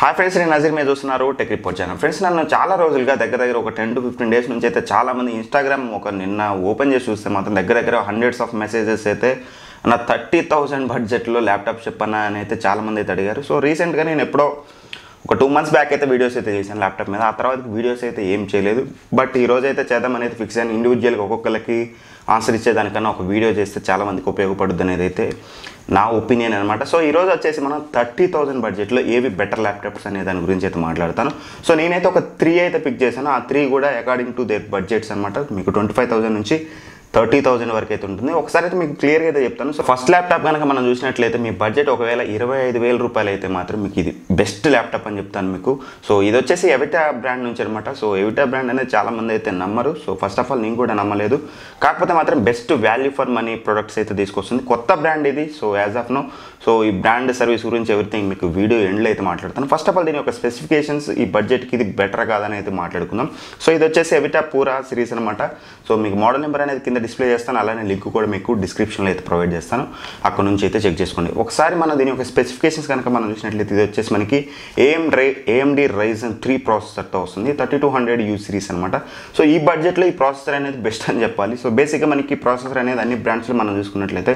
hi friends నేను నజీర్ మీద చూస్తున్నారు టెక్ రిపోర్ట్ ఛానల్ ఫ్రెండ్స్ నన్ను చాలా రోజులుగా దగ్గర దగ్గర ఒక టెన్ టు ఫిఫ్టీన్ డేస్ నుంచి అయితే చాలా మంది ఇన్స్టాగ్రామ్ ఒక నిన్న ఓపెన్ చేసి చూస్తే మాత్రం దగ్గర దగ్గర హండ్రెడ్స్ ఆఫ్ మెసేజెస్ అయితే నా థర్టీ థౌసండ్ బడ్జెట్లో ల్యాప్టాప్ చెప్పన్నా అని అయితే చాలా మంది అయితే అడిగారు సో రీసెంట్గా నేను ఎప్పుడో ఒక టూ మంత్స్ బ్యాక్ అయితే వీడియోస్ అయితే చేశాను ల్యాప్టాప్ మీద ఆ తర్వాత వీడియోస్ అయితే ఏం చేయలేదు బట్ ఈ రోజు అయితే చేద్దాం అనేది ఫిక్స్ అయ్యాను ఇండివిజువల్గా ఒక్కొక్కరికి ఆన్సర్ ఇచ్చేదానికన్నా ఒక వీడియో చేస్తే చాలా మందికి ఉపయోగపడుద్ది అనేది అయితే నా ఒపీనియన్ అనమాట సో ఈ రోజు వచ్చేసి మనం థర్టీ థౌసండ్ బడ్జెట్లో ఏవి బెటర్ ల్యాప్టాప్స్ అనే దాని గురించి అయితే మాట్లాడతాను సో నేనైతే ఒక త్రీ అయితే పిక్ చేశాను ఆ త్రీ కూడా అకార్డింగ్ టు దేర్ బడ్జెట్స్ అనమాట మీకు ట్వంటీ ఫైవ్ థౌసండ్ నుంచి థర్టీ థౌసండ్ వరకు అయితే ఉంటుంది ఒకసారి అయితే మీకు క్లియర్గా అయితే చెప్తాను సో ఫస్ట్ ల్యాప్టాప్ కనుక మనం చూసినట్లయితే మీ బడ్జెట్ ఒకవేళ ఇరవై ఐదు వేల రూపాయలు అయితే మాత్రం మీకు ఇది బెస్ట్ ల్యాప్టాప్ అని చెప్తాను మీకు సో ఇది వచ్చేసి ఎవిటా బ్రాండ్ నుంచి అనమాట సో ఎవిటా బ్రాండ్ అనేది చాలా మంది అయితే నమ్మరు సో ఫస్ట్ ఆఫ్ ఆల్ నేను కూడా నమ్మలేదు కాకపోతే మాత్రం best value for money products అయితే తీసుకొస్తుంది కొత్త బ్రాండ్ ఇది so as of now so ఈ బ్రాండ్ సర్వీస్ గురించి ఎవ్రీథింగ్ మీకు వీడియో ఎండ్లో అయితే మాట్లాడతాను ఫస్ట్ ఆఫ్ ఆల్ దీని యొక్క స్పెసిఫికేషన్స్ ఈ బడ్జెట్కి ఇది బెటర్ కాదని అయితే మాట్లాడుకుందాం సో ఇది వచ్చేసి ఎవిటా పూరా సిరీస్ అనమాట సో మీకు మోడల్ నెంబర్ అనేది కింద డిస్ప్లే చేస్తాను అలానే లింక్ కూడా మీకు డిస్క్రిప్షన్లో అయితే ప్రొవైడ్ చేస్తాను అక్కడ నుంచి అయితే చెక్ చేసుకోండి ఒకసారి మనం దీని యొక్క స్పెసిఫికేషన్స్ కనుక మనం చూసినట్లయితే ఇది వచ్చేసి మనకి ఏఎం రై ఏఎండి రైజన్ త్రీ ప్రాసెసర్తో వస్తుంది thirty two hundred U series అనమాట సో ఈ బడ్జెట్లో ఈ ప్రాసెసర్ అనేది బెస్ట్ అని చెప్పాలి సో బేసిక్గా మనకి ప్రాసెసర్ అనేది అన్ని బ్రాండ్స్లో మనం చూసుకున్నట్లయితే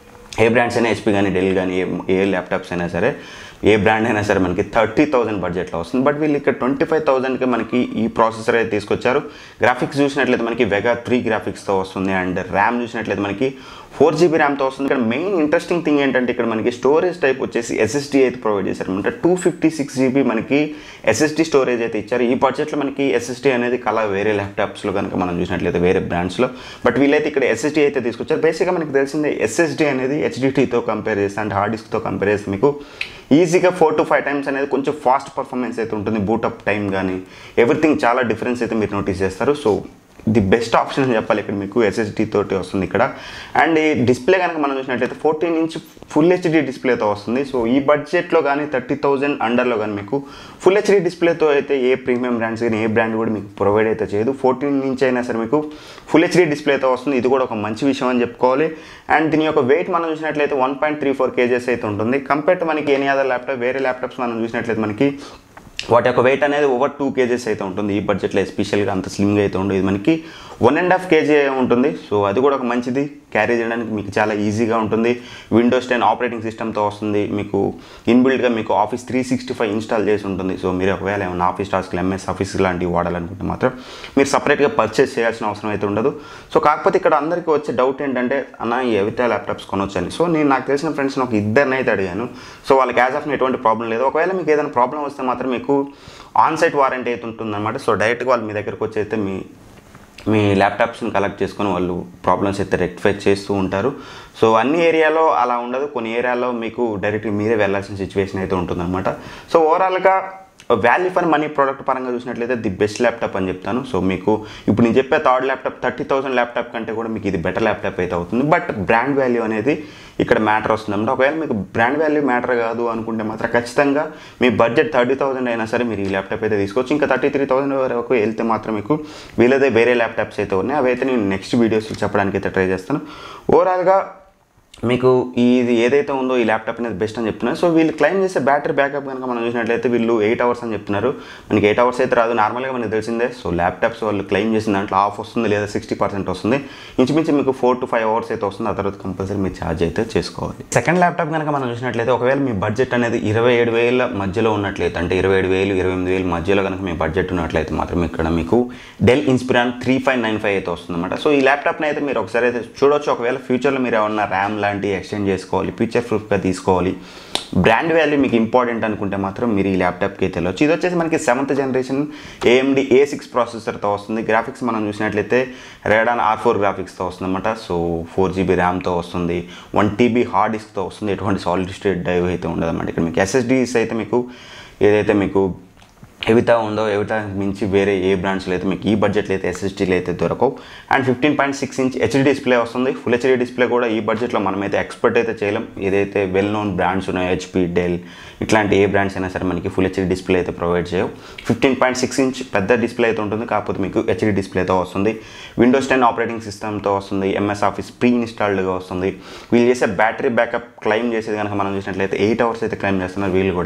ఏ బ్రాండ్స్ అయినా హెచ్పి కానీ డెల్ కానీ ఏ ఏ ల్యాప్టాప్స్ అయినా సరే ఏ బ్రాండ్ అయినా సరే మనకి థర్టీ థౌసండ్ బడ్జెట్లో వస్తుంది బట్ వీళ్ళు ఇక్కడ ట్వంటీ ఫైవ్ థౌసండ్కి మనకి ఈ ప్రాసెసర్ అయితే తీసుకొచ్చారు గ్రాఫిక్స్ చూసినట్లయితే మనకి వెగా త్రీ గ్రాఫిక్స్తో వస్తుంది అండ్ ర్యామ్ చూసినట్లయితే మనకి ఫోర్ జీబీ ర్యామ్తో వస్తుంది ఇక్కడ మెయిన్ ఇంట్రెస్టింగ్ థింగ్ ఏంటంటే ఇక్కడ మనకి స్టోరేజ్ టైప్ వచ్చేసి ఎస్ఎస్డి అయితే ప్రొవైడ్ చేశారు అనమాట టూ ఫిఫ్టీ సిక్స్ జీబీ మనకి ఎస్ఎస్డి స్టోరేజ్ అయితే ఇచ్చారు ఈ బడ్జెట్లో మనకి ఎస్ఎస్డి అనేది కల వేరే ల్యాప్టాప్స్లో కనుక మనం చూసినట్లయితే వేరే బ్రాండ్స్లో బట్ వీళ్ళైతే ఇక్కడ ఎస్ఎస్డి అయితే తీసుకొచ్చారు బేసిక్గా మనకి తెలిసిందే ఎస్ఎస్డి అనేది హెచ్డిటీతో కంపేర్ చేస్తే అంటే హార్డ్ డిస్క్తో కంపేర్ చేస్తే మీకు ఈజీగా ఫోర్ టు ఫైవ్ టైమ్స్ అనేది కొంచెం ఫాస్ట్ పర్ఫార్మెన్స్ అయితే ఉంటుంది బూటప్ టైం కానీ ఎవ్రీథింగ్ చాలా డిఫరెన్స్ అయితే మీరు నోటీస్ చేస్తారు సో ది బెస్ట్ ఆప్షన్ అని చెప్పాలి ఇక్కడ మీకు ఎస్ఎస్డి తోటి వస్తుంది ఇక్కడ అండ్ ఈ డిస్ప్లే కనుక మనం చూసినట్లయితే ఫోర్టీన్ ఇంచ్ ఫుల్ హెచ్డి డిస్ప్లేతో వస్తుంది సో ఈ బడ్జెట్లో కానీ థర్టీ థౌజండ్ అండర్లో కానీ మీకు ఫుల్ హెచ్డి డిస్ప్లేతో అయితే ఏ ప్రీమియం బ్రాండ్స్ కానీ ఏ బ్రాండ్ కూడా మీకు ప్రొవైడ్ అయితే చేయదు ఫోర్టీన్ ఇంచ్ అయినా సరే మీకు ఫుల్ హెచ్డి డిస్ప్లేతో వస్తుంది ఇది కూడా ఒక మంచి విషయం అని చెప్పుకోవాలి అండ్ దీని యొక్క వెయిట్ మనం చూసినట్లయితే one point three four kgs అయితే ఉంటుంది కంపేర్ టు మనకి ఎనీ అదర్ ల్యాప్టాప్ వేరే ల్యాప్టాప్స్ మనం చూసినట్లయితే మనకి వాటి యొక్క వెయిట్ అనేది ఓవర్ టూ కేజెస్ అయితే ఉంటుంది ఈ బడ్జెట్లో ఎస్పెషల్గా అంత స్లిమ్గా అయితే ఉండదు ఇది మనకి వన్ అండ్ హాఫ్ కేజీ ఉంటుంది సో అది కూడా ఒక మంచిది క్యారీ చేయడానికి మీకు చాలా ఈజీగా ఉంటుంది విండోస్ టెన్ ఆపరేటింగ్ సిస్టమ్తో వస్తుంది మీకు ఇన్బిల్డ్గా మీకు office three sixty five install చేసి ఉంటుంది సో మీరు ఒకవేళ ఏమైనా ఆఫీస్ టాస్క్లు ఎంఎస్ ఆఫీస్ లాంటివి వాడాలనుకుంటే మాత్రం మీరు సపరేట్గా పర్చేస్ చేయాల్సిన అవసరం అయితే ఉండదు సో కాకపోతే ఇక్కడ అందరికీ వచ్చే డౌట్ ఏంటంటే అన్న ఈ ఎవిటా ల్యాప్టాప్స్ కొనొచ్చని సో నేను నాకు తెలిసిన ఫ్రెండ్స్ ఒక ఇద్దరిని అయితే అడిగాను సో వాళ్ళకి యాజ్ ఆఫ్ ఎటువంటి ప్రాబ్లం లేదు ఒకవేళ మీకు ఏదైనా ప్రాబ్లం వస్తే మాత్రం మీకు ఆన్ సైట్ వారంటీ అయితే ఉంటుందన్నమాట సో డైరెక్ట్గా వాళ్ళు మీ దగ్గరకు వచ్చి అయితే మీ మీ ల్యాప్టాప్స్ని కలెక్ట్ చేసుకొని వాళ్ళు ప్రాబ్లమ్స్ అయితే రెక్టిఫై చేస్తూ ఉంటారు సో అన్ని ఏరియాలో అలా ఉండదు కొన్ని ఏరియాలో మీకు డైరెక్ట్గా మీరే వెళ్ళాల్సిన సిచ్యువేషన్ అయితే ఉంటుందన్నమాట సో ఓవరాల్గా వాల్యూ ఫర్ మనీ ప్రోడక్ట్ పరంగా చూసినట్లయితే ది బెస్ట్ ల్యాప్టాప్ అని చెప్తాను సో మీకు ఇప్పుడు నేను చెప్పే third laptop thirty thousand laptop కంటే కూడా మీకు ఇది బెటర్ ల్యాప్టాప్ అయితే అవుతుంది బట్ బ్రాండ్ వాల్యూ అనేది ఇక్కడ మ్యాటర్ వస్తుంది అనమాట ఒకవేళ మీకు బ్రాండ్ వాల్యూ మ్యాటర్ కాదు అనుకుంటే మాత్రం ఖచ్చితంగా మీ బడ్జెట్ థర్టీ థౌసండ్ అయినా సరే మీరు ఈ ల్యాప్టాప్ అయితే తీసుకోవచ్చు ఇంకా థర్టీ త్రీ థౌసండ్ వరకు వెళ్తే మాత్రం మీకు వీళ్ళదే వేరే ల్యాప్టాప్స్ అయితే ఉన్నాయి అవి అయితే నేను నెక్స్ట్ వీడియోస్లో చెప్పడానికి అయితే ట్రై చేస్తాను ఓవరాల్గా మీకు ఇది ఏదైతే ఉందో ఈ ల్యాప్టాప్ అనేది బెస్ట్ అని చెప్తున్నారు సో వీళ్ళు క్లైమ్ చేసే బ్యాటరీ బ్యాకప్ కనుక మనం చూసినట్లయితే వీళ్ళు ఎయిట్ అవర్స్ అని చెప్తున్నారు మనకి ఎయిట్ అవర్స్ అయితే రాదు నార్మల్గా మనకి తెలిసిందే సో ల్యాప్టాప్స్ వాళ్ళు క్లెయిమ్ చేసిన దాంట్లో ఆఫ్ వస్తుంది లేదా సిక్స్టీ పర్సెంట్ వస్తుంది ఇంచుమించు మీకు ఫోర్ టు ఫైవ్ అవర్స్ అయితే వస్తుంది ఆ తర్వాత కంపల్సరీ మీరు ఛార్జ్ అయితే చేసుకోవాలి సెకండ్ ల్యాప్టాప్ కనుక మనం చూసినట్లయితే ఒకవేళ మీ బడ్జెట్ అనేది ఇరవై ఏడు వేల మధ్యలో ఉన్నట్లయితే అంటే ఇరవై ఏడు వేలు ఇరవై ఎనిమిది వేలు మధ్యలో కనుక మీ బడ్జెట్ ఉన్నట్లయితే మాత్రం ఇక్కడ మీకు Dell Inspiron three five nine five అయితే వస్తుంది అనమాట సో ఈ ల్యాప్టాప్ని అయితే మీరు ఒకసారి అయితే చూడొచ్చు ఒకవేళ ఫ్యూచర్లో మీరు ఏమన్నా ర్యామ్ లాంటివి ఎక్స్చేంజ్ చేసుకోవాలి ఫ్యూచర్ ప్రూఫ్గా తీసుకోవాలి బ్రాండ్ వాల్యూ మీకు ఇంపార్టెంట్ అనుకుంటే మాత్రం మీరు ఈ ల్యాప్టాప్కి అయితే వెళ్ళొచ్చు ఇది వచ్చేసి మనకి seventh generation AMD A six ప్రాసెసర్తో వస్తుంది గ్రాఫిక్స్ మనం చూసినట్లయితే రేడాన్ ఆర్ ఫోర్ గ్రాఫిక్స్తో వస్తుంది అనమాట సో ఫోర్ జీబీ ర్యామ్తో వస్తుంది వన్ టీబీ హార్డ్ డిస్క్తో వస్తుంది ఎటువంటి సాలిడ్ స్టేట్ డ్రైవ్ అయితే ఉండదన్నమాట ఇక్కడ మీకు ఎస్ఎస్డీస్ అయితే మీకు ఏదైతే మీకు ఎవితా ఉందో ఎవితా మించి వేరే ఏ బ్రాండ్స్లో అయితే మీకు ఈ బడ్జెట్లో అయితే ఎస్ఎస్డీలు అయితే దొరకవు and fifteen point six inch HD display వస్తుంది ఫుల్ హెచ్డీ డిస్ప్లే కూడా ఈ బడ్జెట్లో మనమైతే ఎక్స్పెక్ట్ అయితే చేయలేం ఏదైతే వెల్ నోన్ బ్రాండ్స్ ఉన్నాయో హెచ్పి డెల్ ఇట్లాంటి ఏ బ్రాండ్స్ అయినా సరే మనకి ఫుల్ హెచ్డీ డిస్ప్లే అయితే ప్రొవైడ్ చేయవు ఫిఫ్టీన్ పాయింట్ సిక్స్ ఇంచ్ పెద్ద డిస్ప్లే అయితే ఉంటుంది కాకపోతే మీకు హెచ్డీ డిస్ప్లేతో వస్తుంది విండోస్ టెన్ ఆపరేటింగ్ సిస్టమ్తో వస్తుంది ఎంఎస్ ఆఫీస్ ప్రీ ఇన్స్టాల్డ్గా వస్తుంది వీళ్ళు చేసే బ్యాటరీ బ్యాకప్ క్లైమ్ చేసేది కనుక మనం చూసినట్లయితే ఎయిట్ అవర్స్ అయితే క్లైమ్ చేస్తున్నారు వీళ్ళు కూడా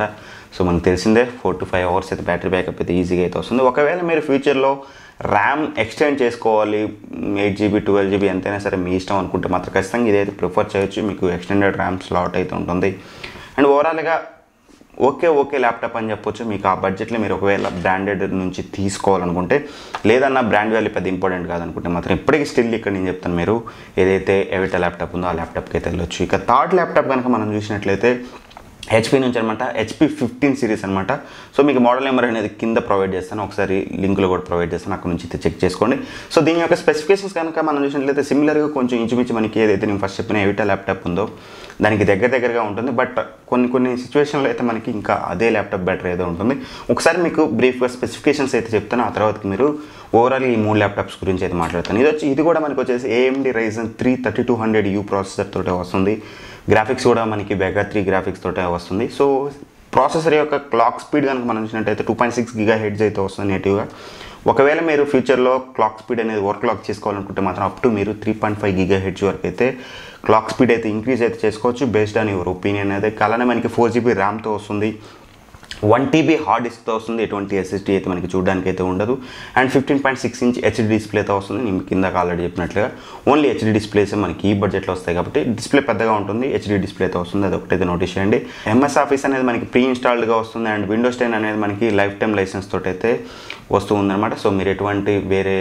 సో మనకు తెలిసిందే ఫోర్ టు ఫైవ్ అవర్స్ అయితే బ్యాటరీ బ్యాకప్ అయితే ఈజీగా అయితే వస్తుంది ఒకవేళ మీరు ఫ్యూచర్లో ర్యామ్ ఎక్స్టెండ్ చేసుకోవాలి ఎయిట్ జీబీ ట్వెల్వ్ జీబీ ఎంతైనా సరే మీ ఇష్టం అనుకుంటే మాత్రం ఖచ్చితంగా ఇదైతే ప్రిఫర్ చేయొచ్చు మీకు ఎక్స్టెండెడ్ ర్యామ్ స్లాట్ అయితే ఉంటుంది అండ్ ఓవరాల్గా ఓకే ఓకే ల్యాప్టాప్ అని చెప్పొచ్చు మీకు ఆ బడ్జెట్లో మీరు ఒకవేళ బ్రాండెడ్ నుంచి తీసుకోవాలనుకుంటే లేదన్నా బ్రాండ్ వాల్యూ పెద్ద ఇంపార్టెంట్ కాదనుకుంటే మాత్రం ఇప్పటికీ స్టిల్ ఇక్కడ నేను చెప్తాను మీరు ఏదైతే ఎవిటా ల్యాప్టాప్ ఉందో ఆ ల్యాప్టాప్కి అయితే వెళ్ళొచ్చు ఇక థర్డ్ ల్యాప్టాప్ కనుక మనం చూసినట్లయితే హెచ్పి నుంచి అనమాట హెచ్పి ఫిఫ్టీన్ సిరీస్ అనమాట సో మీకు మోడల్ నెంబర్ అనేది కింద ప్రొవైడ్ చేస్తాను ఒకసారి లింక్లో కూడా ప్రొవైడ్ చేస్తాను అక్కడ నుంచి అయితే చెక్ చేసుకోండి సో దీని యొక్క స్పెసిఫికేషన్స్ కనుక మనం చూసినట్లయితే సిమిలర్గా కొంచెం ఇంచుమించు మనకి ఏదైతే నేను ఫస్ట్ చెప్పిన ఎవిటా ల్యాప్టాప్ ఉందో దానికి దగ్గర దగ్గరగా ఉంటుంది బట్ కొన్ని కొన్ని సిచ్యువేషన్లో అయితే మనకి ఇంకా అదే ల్యాప్టాప్ బెటర్ ఏదో ఉంటుంది ఒకసారి మీకు బ్రీఫ్గా స్పెసిఫికేషన్స్ అయితే చెప్తాను ఆ తర్వాత మీరు ఓవరాల్ ఈ మూడు ల్యాప్టాప్స్ గురించి అయితే మాట్లాడతాను ఇది వచ్చి ఇది కూడా మనకి వచ్చేసి AMD Ryzen three thirty two hundred U processor తోటే వస్తుంది గ్రాఫిక్స్ కూడా మనకి బెగా త్రీ గ్రాఫిక్స్ తోటే వస్తుంది సో ప్రాసెసర్ యొక్క క్లాక్ స్పీడ్ కనుక మనం చూసినట్టయితే two point six gigahertz అయితే వస్తుంది నేటివ్గా ఒకవేళ మీరు ఫ్యూచర్లో క్లాక్ స్పీడ్ అనేది వర్క్ క్లాక్ చేసుకోవాలనుకుంటే మాత్రం అప్ టు మీరు three point five gigahertz వరకు అయితే క్లాక్ స్పీడ్ అయితే ఇంక్రీజ్ అయితే చేసుకోవచ్చు బేస్డ్ ఆన్ యువర్ ఒపీనియన్ అయితే అలానే మనకి ఫోర్ జీబీ ర్యామ్తో వస్తుంది వన్ టీబీ హార్డ్ డిస్క్తో వస్తుంది ఎటువంటి ఎస్ఎస్డీ అయితే మనకి చూడడానికి అయితే ఉండదు and fifteen point six inch HD డిస్ప్లేతో వస్తుంది నేను కిందకి ఆల్రెడీ చెప్పినట్లుగా ఓన్లీ హెచ్డి డిస్ప్లేస్ మనకి ఈ బడ్జెట్లో వస్తాయి కాబట్టి డిస్ప్లే పెద్దగా ఉంటుంది హెచ్డి డిస్ప్లేతో వస్తుంది అది ఒకటైతే నోటీస్ చేయండి ఎంఎస్ ఆఫీస్ అనేది మనకి ప్రీ ఇన్స్టాల్డ్గా వస్తుంది అండ్ విండోస్ టెన్ అనేది మనకి లైఫ్ టైం లైసెన్స్ తోటి అయితే వస్తూ ఉందన్నమాట సో మీరు ఎటువంటి వేరే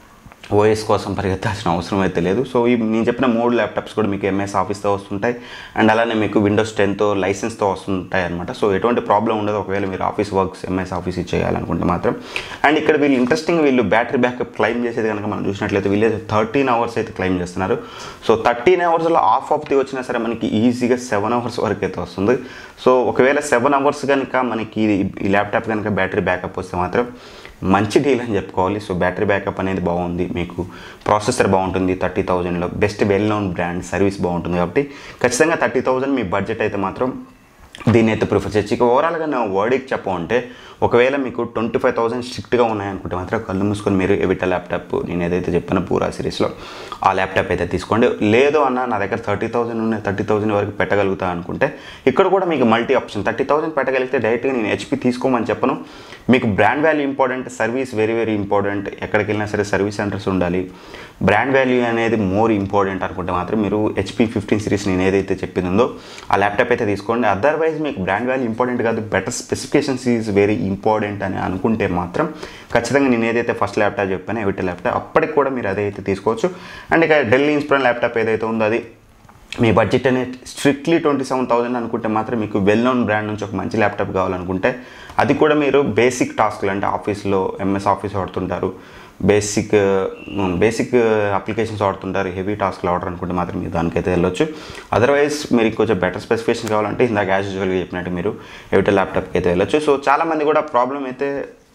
ఓఎస్ కోసం పరిగెత్తాల్సిన అవసరం అయితే లేదు సో ఈ నేను చెప్పిన మూడు ల్యాప్టాప్స్ కూడా మీకు ఎంఎస్ ఆఫీస్తో వస్తుంటాయి అండ్ అలానే మీకు విండోస్ టెన్తో లైసెన్స్తో వస్తుంటాయి అనమాట సో ఎటువంటి ప్రాబ్లం ఉండదు ఒకవేళ మీరు ఆఫీస్ వర్క్స్ ఎంఎస్ ఆఫీస్ చేయాలనుకుంటే మాత్రం అండ్ ఇక్కడ వీళ్ళు ఇంట్రెస్టింగ్ వీళ్ళు బ్యాటరీ బ్యాకప్ క్లైమ్ చేసేది కనుక మనం చూసినట్లయితే వీళ్ళు థర్టీన్ అవర్స్ అయితే క్లైమ్ చేస్తున్నారు సో థర్టీన్ అవర్స్లో ఆఫ్ ఆఫ్ ది వచ్చినా సరే మనకి ఈజీగా సెవెన్ అవర్స్ వరకు అయితే వస్తుంది సో ఒకవేళ సెవెన్ అవర్స్ కనుక మనకి ఈ ల్యాప్టాప్ కనుక బ్యాటరీ బ్యాకప్ వస్తే మాత్రం మంచి డీల్ అని చెప్పుకోవాలి సో బ్యాటరీ బ్యాకప్ అనేది బాగుంది మీకు ప్రాసెసర్ బాగుంటుంది థర్టీ థౌజండ్లో best well known brand service బాగుంటుంది కాబట్టి ఖచ్చితంగా థర్టీ థౌజండ్ మీ బడ్జెట్ అయితే మాత్రం దీన్ని అయితే ప్రిఫర్ చేయొచ్చు ఇక ఓవరాల్గా నా వర్డికి చెప్పమంటే ఒకవేళ మీకు ట్వంటీ ఫైవ్ థౌసండ్ స్ట్రిక్ట్గా ఉన్నాయనుకుంటే మాత్రం కళ్ళు మూసుకొని మీరు ఎవిటా ల్యాప్టాప్ నేను ఏదైతే చెప్పానో పూరా సిరీస్లో ఆ ల్యాప్టాప్ అయితే తీసుకోండి లేదు అన్న నా దగ్గర థర్టీ థౌసండ్ ఉన్నాయి థర్టీ థౌసండ్ వరకు పెట్టగలుగుతా అనుకుంటే ఇక్కడ కూడా మీకు మల్టీ ఆప్షన్ థర్టీ థౌసండ్ పెట్టగలిగితే డైరెక్ట్గా నేను హెచ్పి తీసుకోమని చెప్పను మీకు brand value important service very very important ఎక్కడికి వెళ్ళినా సరే సర్వీస్ సెంటర్స్ ఉండాలి బ్రాండ్ వాల్యూ అనేది మోర్ ఇంపార్టెంట్ అనుకుంటే మాత్రం మీరు హెచ్పి ఫిఫ్టీన్ సిరీస్ నేను ఏదైతే చెప్పిందో ఆ ల్యాప్టాప్ అయితే తీసుకోండి అదర్వైజ్ మీకు బ్రాండ్ వాల్యూ ఇంపార్టెంట్ కాదు better specifications is very important అని అనుకుంటే మాత్రం ఖచ్చితంగా నేను ఏదైతే ఫస్ట్ ల్యాప్టాప్ చెప్పానో ఎవిట ల్యాప్టాప్ అప్పటికి కూడా మీరు అదే అయితే తీసుకోవచ్చు అండ్ ఇక ఢిల్లీ ఇన్స్పిరన్ ల్యాప్టాప్ ఏదైతే ఉందో అది మీ బడ్జెట్ అనేది స్ట్రిక్ట్లీ ట్వంటీ సెవెన్ థౌసండ్ అనుకుంటే మాత్రం మీకు వెల్ నోన్ బ్రాండ్ నుంచి ఒక మంచి ల్యాప్టాప్ కావాలనుకుంటే అది కూడా మీరు బేసిక్ టాస్క్లు అంటే ఆఫీస్లో ఎంఎస్ ఆఫీస్ వాడుతుంటారు బేసిక్ బేసిక్ అప్లికేషన్స్ వాడుతుంటారు హెవీ టాస్క్లు ఆర్డర్ అనుకుంటే మాత్రం మీరు దానికైతే వెళ్ళొచ్చు అదర్వైజ్ మీరు కొంచెం బెటర్ స్పెసిఫికేషన్ కావాలంటే ఇందాక యాజ్ యూజువల్గా చెప్పినట్టు మీరు ఎవిటల్ ల్యాప్టాప్కి అయితే వెళ్ళొచ్చు సో చాలామంది కూడా ప్రాబ్లం అయితే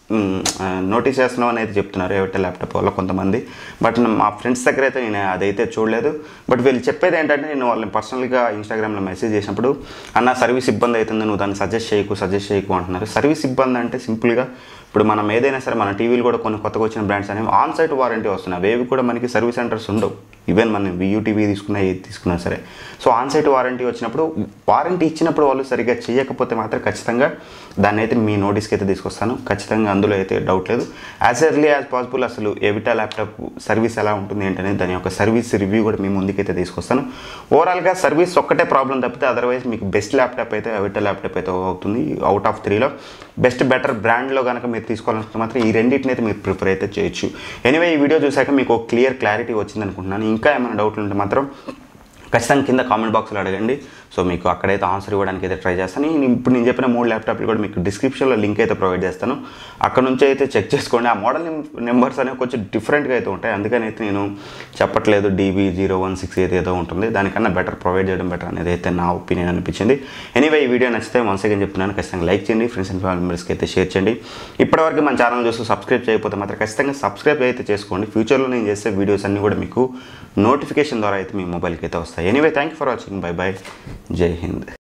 నోటీస్ చేస్తున్నాం అని అయితే చెప్తున్నారు ఎవిటల్ ల్యాప్టాప్ వల్ల కొంతమంది బట్ మా ఫ్రెండ్స్ దగ్గర అయితే నేను అదైతే చూడలేదు బట్ వీళ్ళు చెప్పేది ఏంటంటే నేను వాళ్ళని పర్సనల్గా ఇన్స్టాగ్రామ్లో మెసేజ్ చేసినప్పుడు అన్న సర్వీస్ ఇబ్బంది అవుతుంది నువ్వు దాన్ని సజెస్ట్ చేయకు సజెస్ట్ చేయకు అంటున్నారు సర్వీస్ ఇబ్బంది అంటే సింపుల్గా ఇప్పుడు మనం ఏదైనా సరే మన టీవీలు కూడా కొన్ని కొత్తగా వచ్చిన బ్రాండ్స్ అనేవి ఆన్ సైట్ వారంటీ వస్తున్నాయి అవేవి కూడా మనకి సర్వీస్ సెంటర్స్ ఉండవు ఈవెన్ మనం వియూ టీవీ తీసుకున్నా ఏది తీసుకున్నా సరే సో ఆన్ సైట్ వారంటీ వచ్చినప్పుడు వారంటీ ఇచ్చినప్పుడు వాళ్ళు సరిగ్గా చేయకపోతే మాత్రం ఖచ్చితంగా దాన్ని అయితే మీ నోటీస్కి అయితే తీసుకొస్తాను ఖచ్చితంగా అందులో అయితే డౌట్ లేదు యాజ్ ఎర్లీ యాజ్ పాసిబుల్ అసలు ఎవిటా ల్యాప్టాప్ సర్వీస్ ఎలా ఉంటుంది ఏంటనేది దాని యొక్క సర్వీస్ రివ్యూ కూడా మీ ముందుకైతే తీసుకొస్తాను ఓవరాల్గా సర్వీస్ ఒక్కటే ప్రాబ్లం తప్పితే అదర్వైజ్ మీకు బెస్ట్ ల్యాప్టాప్ అయితే ఎవిటా ల్యాప్టాప్ అయితే అవుతుంది అవుట్ ఆఫ్ త్రీలో బెస్ట్ బెటర్ బ్రాండ్లో కనుక మీరు తీసుకోవాలనుకుంటే మాత్రం ఈ రెండింటిని అయితే మీరు ప్రిఫర్ అయితే చేయొచ్చు ఎనివే ఈ వీడియో చూసాక మీకు క్లియర్ క్లారిటీ వచ్చింది అనుకుంటున్నాను ఇంకా ఏమైనా డౌట్లు ఉంటే మాత్రం ఖచ్చితంగా కింద కామెంట్ బాక్స్లో అడగండి సో మీకు అక్కడైతే ఆన్సర్ ఇవ్వడానికి అయితే ట్రై చేస్తాను నేను ఇప్పుడు నేను చెప్పిన మూడు ల్యాప్టాప్లు కూడా మీకు డిస్క్రిప్షన్లో లింక్ అయితే ప్రొవైడ్ చేస్తాను అక్కడ నుంచి అయితే చెక్ చేసుకోండి ఆ మోడల్ నెంబర్స్ అనేవి కొంచెం డిఫరెంట్గా అయితే ఉంటాయి అందుకని అయితే నేను చెప్పట్లేదు డీబీ జీరో వన్ సిక్స్ అయితే ఏదో ఉంటుంది దానికన్నా బెటర్ ప్రొవైడ్ చేయడం బెటర్ అనేది అయితే నా ఒపీనియన్ అనిపించింది ఎనీవే ఈ వీడియో నచ్చితే వన్స్ అగైన్ చెప్తున్నాను ఖచ్చితంగా లైక్ చేయండి ఫ్రెండ్స్ అండ్ ఫ్యామిలీ మెంబర్స్కి అయితే షేర్ చేయండి ఇప్పటివరకు మన ఛానల్ చూస్తూ సబ్స్క్రైబ్ చేయకపోతే మాత్రం ఖచ్చితంగా సబ్స్క్రైబ్ అయితే చేసుకోండి ఫ్యూచర్లో నేను చేసే వీడియోస్ అన్నీ కూడా మీకు నోటిఫికేషన్ ద్వారా అయితే మీ మొబైల్కి అయితే వస్తాయి anyway thank you for watching bye bye జై హింద్